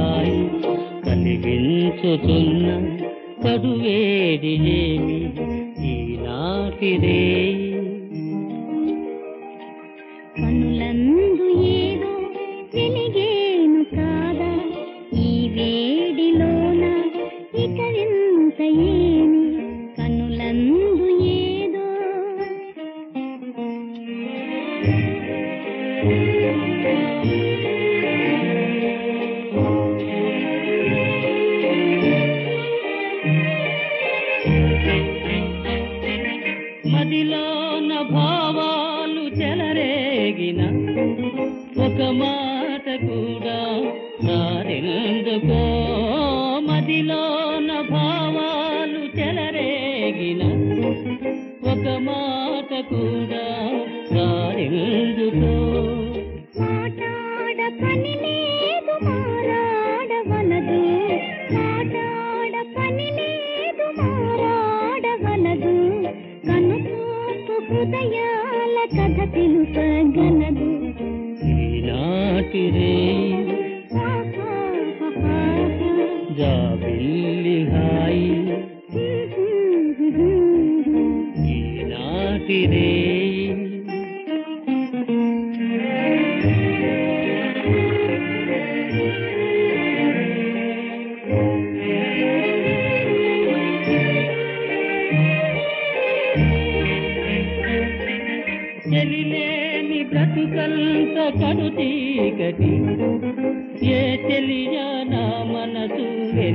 హాయి కలిగించుతున్న కడువేడి ఏమి ఈనాటి రేయి కనులందు ఏదో వెలిగేను కాదా ఈ వేడిలోన ఇక వింత ఏమి కనులందు ఏదో మదిలోన భావాలు చెలరేగిన ఒక మాట కూడా రారెందుకో మదిలోన భావాలు చెలరేగిన ఒక మాట కూడా రారెందుకో మాటాడ పని లేదు మారాడవలదు మాటాడ పని లేదు మారాడవలదు కనుచూపు హృదయాల కథ తెలుపగలదు ఈనాటి రే జాబిల్లి హాయి ఈనాటి రే చెలిలేని బ్రతుకంత కడు చీకటి ఏ చెలియా నా మనసు